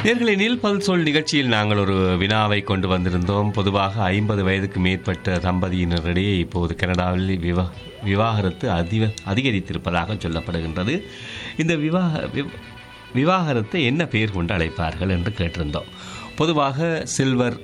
நேர்களை நீல்பல் சொல் நிகழ்ச்சியில் நாங்கள் ஒரு வினாவை கொண்டு வந்திருந்தோம் பொதுவாக ஐம்பது வயதுக்கு மேற்பட்ட தம்பதியினரிடையே இப்போது கனடாவில் விவா விவாகரத்து அதிக அதிகரித்திருப்பதாக சொல்லப்படுகின்றது இந்த விவாக விவ- விவாகரத்தை என்ன பெயர் கொண்டு அழைப்பார்கள் என்று கேட்டிருந்தோம் பொதுவாக சில்வர்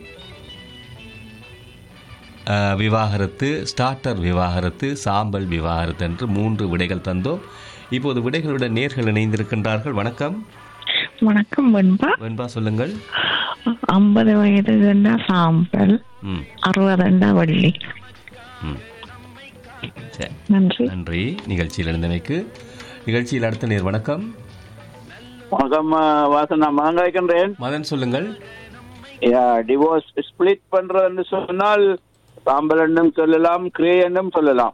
அஹ், விவாகரத்து ஸ்டார்டர் விவாகரத்து சாம்பல் விவாகரத்து என்று மூன்று விடைகள் தந்தோம் இப்போது விடைகளுடன் நேர்கள் இணைந்திருக்கின்றார்கள் வணக்கம் வணக்கம் வெண்பா வெண்பா சொல்லுங்கள் ஐம்பது வயதுன்னா சாம்பல் ம் அறுபதுண்டா வள்ளி ம் சரி நன்றி நன்றி நிகழ்ச்சியில் இருந்தமைக்கு நிகழ்ச்சியில் அடுத்த நேர் வணக்கம் வணக்கம் ஆ, வாசன் நான் மகங்காய்க்கின்றேன் மதன் சொல்லுங்கள் டிவோர்ஸ் ஸ்பிளிட் பண்றதுன்னு சொன்னால் சாம்பல் எண்ணும் சொல்லலாம் கிரே எண்ணும் சொல்லலாம்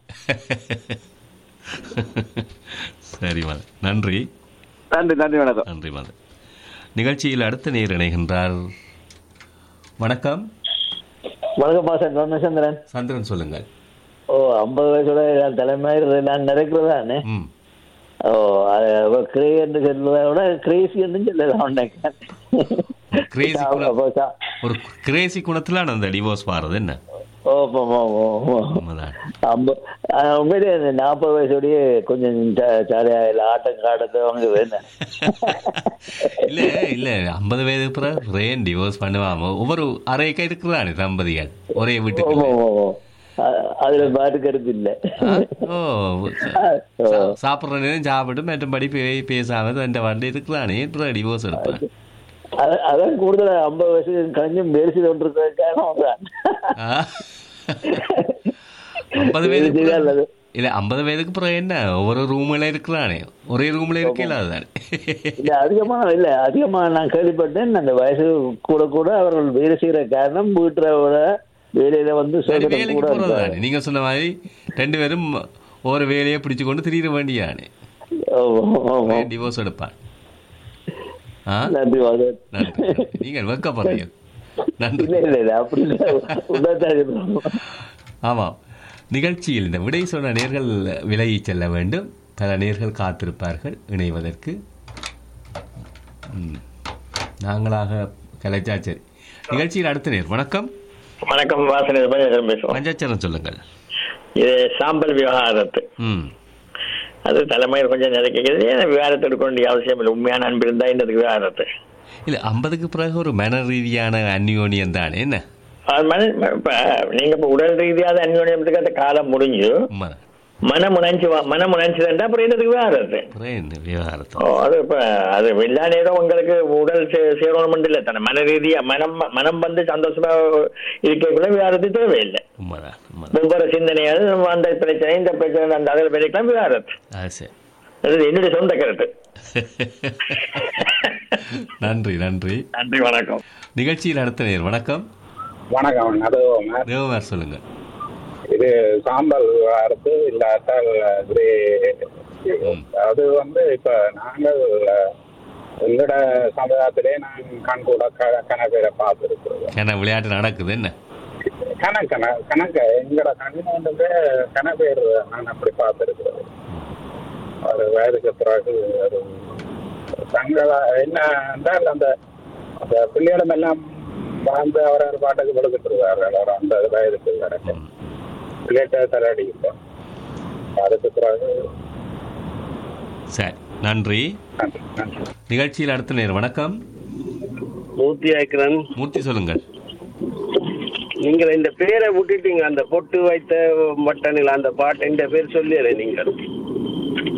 சரி மதன் நன்றி நன்றி நன்றி வணக்கம் நன்றி மதன் நிகழ்ச்சியில் அடுத்த நேர் இணைகின்றார் வணக்கம் வணக்கம் பாசன் ராமச்சந்திரன் சந்திரன் சொல்லுங்கள் ஓ ஐம்பது வயசோட தலைமையில நான் நிறைக்கிறதானே ம் ஓ அது கிரே என்று சொல்றதை விட கிரேசி என்று சொல்லலாம் நினைக்கிறேன். Crazy கூட- அப்போ சா- ஒரு கிரேசி குணத்துல அந்த டிவோர்ஸ் வாரது என்ன ஓ ஓ, ஓ, ஓ, ஓ. உண்மைதான் ஐம்ப- ஆ, உண்மையிலே இந்த நாற்பது வயசோடய கொஞ்சம் ஜா- ஜாலியா இல்ல ஆட்டம் காட்டத்தை வாங்க வேணும் இல்ல இல்ல ஐம்பது வயது பிறகு ரேன் டிவோர்ஸ் பண்ணுவாம ஒவ்வொரு அறைக்க இருக்கிறானே தம்பதிகள் ஒரே ஓ, வீட்டுக்கு ஓ, ஓ, ஓ. அ- அதுல பாட்டு கருத்து இல்ல ஓ சா- சாப்பிடுற நேரம் சாப்பிட்டு மற்றபடி பே- பேசாம ரெண்டு வண்டி இருக்கிறானே டிவோர்ஸ் எடுப்பேன் அத- அதான் கூடுதல் ஐம்பது வயசு கழிஞ்சும் பேசி கொண்டிருக்கிறதுக்காக தான் ஆ. ஐம்பது வயதுக்கு இதுதான் பிறகு- நல்லது. இல்ல ஐம்பது வயதுக்கு பிறகு என்ன ஒவ்வொரு ரூம்ல இருக்கிறானே ஒரே ரூம்ல இருக்கல அதுதானே இல்ல அதிகமா இல்ல அதிகமா நான் கேள்விப்பட்டேன் அந்த வயசு கூட கூட அவர்கள் வேலை செய்யற காரணம் வீட்டுல விட வேலையில வந்து சரி, சுதந்திரம் வேலைக்கு கூட போறதுதானே இருக்காது. நீங்க சொன்ன மாதிரி ரெண்டு பேரும் ஒரு வேலையை பிடிச்சு கொண்டு திரியிற வேண்டியானே ஓ, ஓ, ஓ, ஓ. டிவோர்ஸ் எடுப்பான் ஆ நன்றி வாது. நன்றி நன்றி. நீங்கள் வெக்கப்படுறீங்க நன்றி இல்ல இல்ல இல்ல அப்படி இல்ல உண்மைதான் இது. ஆமாம் நிகழ்ச்சியில் இந்த விடை சொன்ன நேர்கள் விலகிச் செல்ல வேண்டும் பல நேர்கள் காத்திருப்பார்கள் இணைவதற்கு ம். நாங்களாக கலைச்சாச்சரி நிகழ்ச்சியில் அடுத்த நேர் வணக்கம் வணக்கம் வாசனை பஞ்சாச்சரம் பேசுவோம் பஞ்சாச்சரம் சொல்லுங்கள் இது சாம்பல் விவகாரத்து ம் அது தலைமையில் கொஞ்சம் நிறைக்கிறது ஏன்னா விவகாரத்தை எடுக்க வேண்டிய அவசியம் இல்லை உண்மையான அன்பு இருந்தா இந்த விவகாரத்து இல்லை ஐம்பதுக்கு பிறகு ஒரு மன ரீதியான அந்யோன்யம் தானே என்ன அது மன இப்ப நீங்க இப்ப உடல் ரீதியாக அந்யோன்யத்துக்கு அந்த காலம் முடிஞ்சு உண்மைதான் மனம் உணர்ச்சி மனம் உணர்ச்சிதுண்டா அப்புறம் என்னதுக்கு விவகாரத்து அப்புறம் என்ன விவகாரத்தை ஓ அது இப்ப அது எல்லா நேரம் உங்களுக்கு உடல் சே- சேரணும் இல்லை தானே மன ரீதியா மனம் மனம் வந்து சந்தோஷமா இருக்கக்குள்ள விவகாரத்து தேவையில்லை உண்மைதான் உண்மைதான் ஒவ்வொரு சிந்தனையாவது அந்த பிரச்சனை இந்த பிரச்சனை அந்த அதில் பெருக்கலாம் விவகாரத்து அது சரி அது என்னுடைய சொந்த கருத்து நன்றி நன்றி நன்றி வணக்கம் நிகழ்ச்சியில் அடுத்த நேர் வணக்கம் வணக்கம் அது தேவமார் சொல்லுங்க இது சாம்பல் அறுத்து இல்லாட்டால் கிரே ம். அது வந்து இப்ப நாங்கள் எங்களோட சமுதாயத்திலே நாங்கள் கண் கூட க- கணக்கை பார்த்துருக்கிறோம் ஏன்னா விளையாட்டு நடக்குது என்ன கணக்கு கணக்கு எங்களோட கண்ணுக்கு கணப்பேர் நான் அப்படி பார்த்துருக்கிறேன் ஒரு வயதுக்கு பிறகு அது தங்கள என்ன என்றால் அந்த அந்த பிள்ளைகளும் எல்லாம் வாழ்ந்து அவரவர் பாட்டுக்கு கொடுத்துட்டு இருக்கார்கள் அவர் அந்த வயதுக்கு கணக்கு ம். பிள்ளைகிட்ட தலாடி அதுக்கு பிறகு சரி நன்றி நன்றி நன்றி நிகழ்ச்சியில் அடுத்த நேர் வணக்கம் மூர்த்தி ஆக்கிறன் மூர்த்தி சொல்லுங்கள் நீங்க இந்த பேரை விட்டுட்டீங்க அந்த பொட்டு வைத்த மட்டனில் அந்த பாட்டு இந்த பேர் சொல்லிடுற நீங்கள்